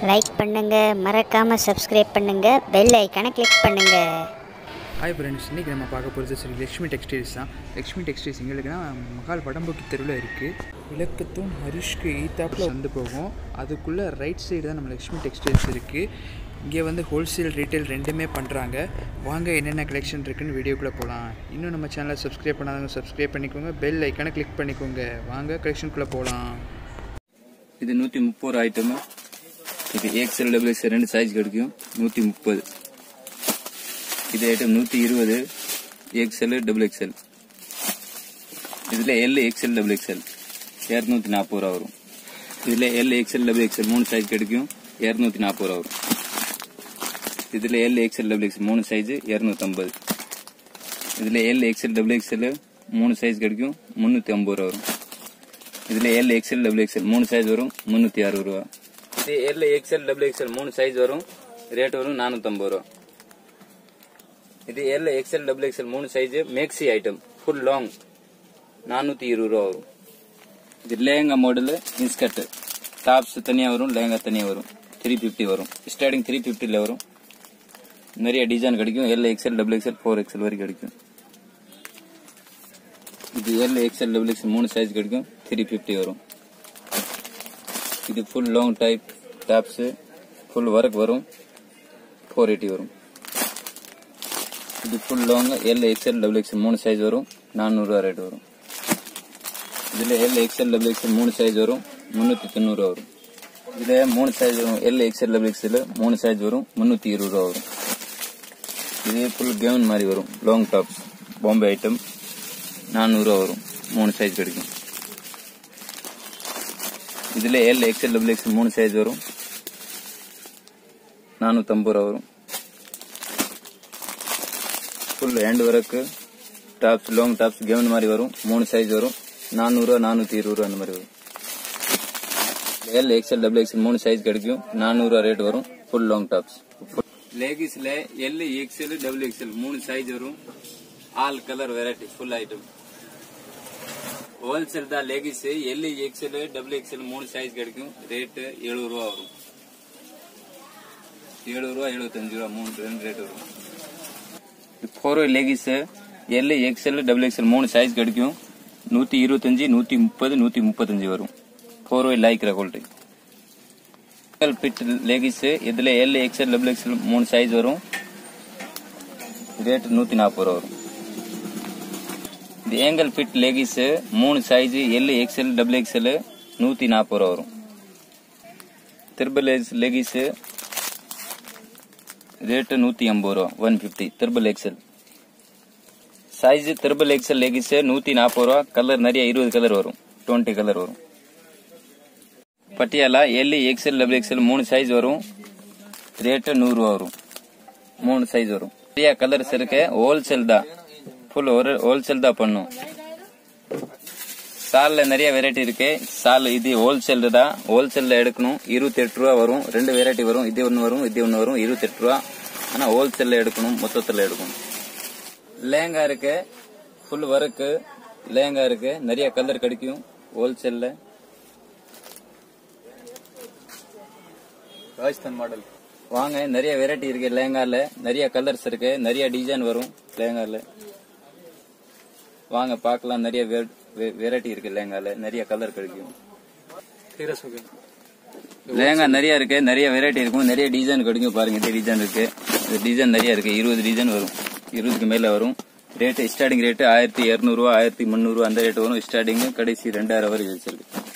like பண்ணுங்கள் மறக்காமல் subscribe பண்ணுங்கள் பெல் ஐக்கானை கிளிக் பண்ணுங்கள் ஹாய் ஃப்ரெண்ட்ஸ் இன்றைக்கி நம்ம பார்க்க போகிறது ஸ்ரீ லக்ஷ்மி டெக்ஸ்டைல்ஸ் தான் லக்ஷ்மி டெக்ஸ்டைல்ஸ் எங்கே இருக்குன்னா மகால் படம்போக்கி தெருவில் இருக்குது விளக்கத்தும் ஹரிஷ்க்கு ஈத்தாப்பில் வந்து போகும் அதுக்குள்ளே ரைட் சைடு தான் நம்ம லக்ஷ்மி டெக்ஸ்டைல்ஸ் இருக்குது இங்கே வந்து ஹோல்சேல் ரீட்டைல் ரெண்டுமே பண்ணுறாங்க வாங்க என்னென்ன கலெக்ஷன் இருக்குன்னு வீடியோக்குள்ளே போகலாம் இன்னும் நம்ம சேனலை சப்ஸ்கிரைப் பண்ணாதவங்க சப்ஸ்கிரைப் பண்ணிக்கோங்க பெல் ஐக்கானை கிளிக் பண்ணிக்கோங்க வாங்க கலெக்ஷனுக்குள்ளே போகலாம் இது நூற்றி முப்பது ரூபா ஐட்டமு இது எக்ஸ்எல் டபுள் எக்ஸ்எல் ரெண்டு சைஸ் கிடைக்கும் நூற்றி முப்பது இது ஐட்டம் நூற்றி இருபது எக்ஸ்எல் டபுள் எக்ஸ்எல் இதில் எல் எக்ஸ்எல் டபுள் எக்ஸ்எல் இரநூத்தி நாற்பது ரூபா வரும் இதில் எல் எக்ஸ்எல் டபுள் எக்ஸ்எல் மூணு சைஸ் கிடைக்கும் இரநூத்தி நாற்பது ரூபா வரும் இதில் எல் எக்ஸ்எல் டபுள் எக்ஸ்எல் மூணு சைஸ் இரநூத்தம்பது இதில் எல் எக்ஸ்எல் டபுள் எக்ஸ்எல் மூணு சைஸ் கிடைக்கும் முந்நூற்றி ஐம்பது ரூபா வரும் இதில் எல் எக்ஸ்எல் டபுள் எக்ஸ்எல் மூணு சைஸ் வரும் முந்நூற்றி அறுபது ரூபா இது எல் எக்ஸ்எல் டபுள் எக்ஸ்எல் மூணு சைஸ் வரும் ரேட் வரும் நானூற்றம்பது ரூபா இது எல் எக்ஸ்எல் டபுள் எக்ஸ்எல் மூணு size maxi item full long நானூற்றி இருபது ரூபா வரும் இது லேங்கா மாடலு இன்ஸ்கர்ட் டாப்ஸ் தனியாக வரும் லேங்கா தனியாக வரும் த்ரீ ஃபிஃப்டி வரும் ஸ்டார்டிங் த்ரீ ஃபிஃப்டியில் வரும் நிறைய டிசைன் கிடைக்கும் L XL double XL four XL வரைக்கும் கிடைக்கும் இது எல் எக்ஸ்எல் டபுள் எக்ஸ்எல் மூணு சைஸ் கிடைக்கும் த்ரீ ஃபிஃப்டி வரும் இது full long type tops full work வரும் ஃபோர் எயிட்டி வரும் இது full long L XL double XL மூணு சைஸ் வரும் நானூறுரூவா ரேட் வரும் இதில் எல் எக்ஸ்எல் டபுள் எக்ஸ்எல் மூணு சைஸ் வரும் முந்நூற்றி தொண்ணூறுரூவா வரும் இதில் மூணு சைஸ் வரும் எல் எக்ஸ்எல் டபுள் எக்ஸ்எல் மூணு சைஸ் வரும் முந்நூற்றி இருபது ரூபா வரும் இது ஃபுல் கவுன் மாதிரி வரும் லாங் டாப்ஸ் பாம்பே ஐட்டம் நானூறுரூவா வரும் மூணு சைஸ் கிடைக்கும் இதில் எல் எக்ஸ்எல் டபுள் எக்ஸ்எல் மூணு சைஸ் வரும் நானூற்றம்பது ரூபா வரும் full hand work tops long tops gown மாதிரி வரும் மூணு சைஸ் வரும் நானூறுரூவா நானூற்றி இருபது ரூபா அந்த மாதிரி வரும் எல் எக்ஸ்எல் டபுள் எக்ஸ்எல் மூணு சைஸ் கிடைக்கும் நானூறுரூவா ரேட் வரும் ஃபுல் லாங் டாப்ஸ் லேகிஸ்ல எல் எக்ஸ்எல் டபுள் எக்ஸ்எல் மூணு சைஸ் வரும் all colour variety full item wholesale தான் leggings L XL double XL மூணு சைஸ் கிடைக்கும் ரேட்டு எழுபது ரூபா வரும் எழுபது ரூபா எழுபத்தஞ்சு ரூபா மூணு ரெண்டு ரேட் வரும் four leggings L XL double XL மூணு சைஸ் கிடைக்கும் நூற்றி இருபத்தஞ்சி நூற்றி முப்பது நூற்றி முப்பத்தஞ்சு வரும் four way lycra quality fit leggings இதில் எல் எக்ஸ்எல் டபுள் எக்ஸ்எல் மூணு சைஸ் வரும் ரேட் நூற்றி நாற்பது ரூபா வரும் இது ஏங்கல் ஃபிட் லேகிஸ் மூணு size L XL double XL நூற்றி நாற்பது ரூபா வரும் திருபல் லெகிஸ் ரேட்டு நூற்றி ஐம்பது ரூபா one fifty triple XL size triple XL leggings நூற்றி நாற்பது ரூபா கலர் நிறைய இருபது கலர் வரும் டுவெண்ட்டி கலர் வரும் Patiala L XL double XL மூணு சைஸ் வரும் ரேட்டு நூறுரூவா வரும் மூணு சைஸ் வரும் நிறைய கலர்ஸ் இருக்கு ஹோல்சேல் தான் ஃபுல் ஒரு ஹோல்சேல் தான் பண்ணும் சால்ல நிறைய வெரைட்டி இருக்கு சால் இது ஹோல்சேல் தான் ஹோல்சேல்ல எடுக்கணும் இருபத்தி எட்டு ரூபா வரும் ரெண்டு வெரைட்டி வரும் இது ஒன்று வரும் இது ஒன்று வரும் இருபத்தி எட்டு ரூபா ஆனால் ஹோல்சேல்ல எடுக்கணும் மொத்தத்தில் எடுக்கணும் லேங்கா இருக்கு ஃபுல் ஒர்க்கு லேங்கா இருக்கு நிறைய கலர் கிடைக்கும் ஹோல்சேல்ல ராஜஸ்தான் மாடல் வாங்க நிறைய வெரைட்டி இருக்கு லேங்கால நிறைய கலர்ஸ் இருக்கு நிறைய டிசைன் வரும் லேங்கால வாங்க பார்க்கலாம் நிறைய வெரைட்டி இருக்கு லேங்கால நிறைய கலர் கிடைக்கும் லேங்கா நிறைய இருக்கு நிறைய வெரைட்டி இருக்கும் நிறைய டிசைன் கிடைக்கும் பாருங்க இந்த டிசைன் இருக்கு இந்த டிசைன் நிறைய இருக்கு இருபது டிசைன் வரும் இருபதுக்கு மேல வரும் ரேட்டு ஸ்டார்டிங் ரேட்டு ஆயிரத்தி இரநூறுவா ஆயிரத்தி முந்நூறுவா அந்த ரேட் வரும் ஸ்டார்டிங் கடைசி ரெண்டாயிரம் வரைக்கும் வச்சிருக்கு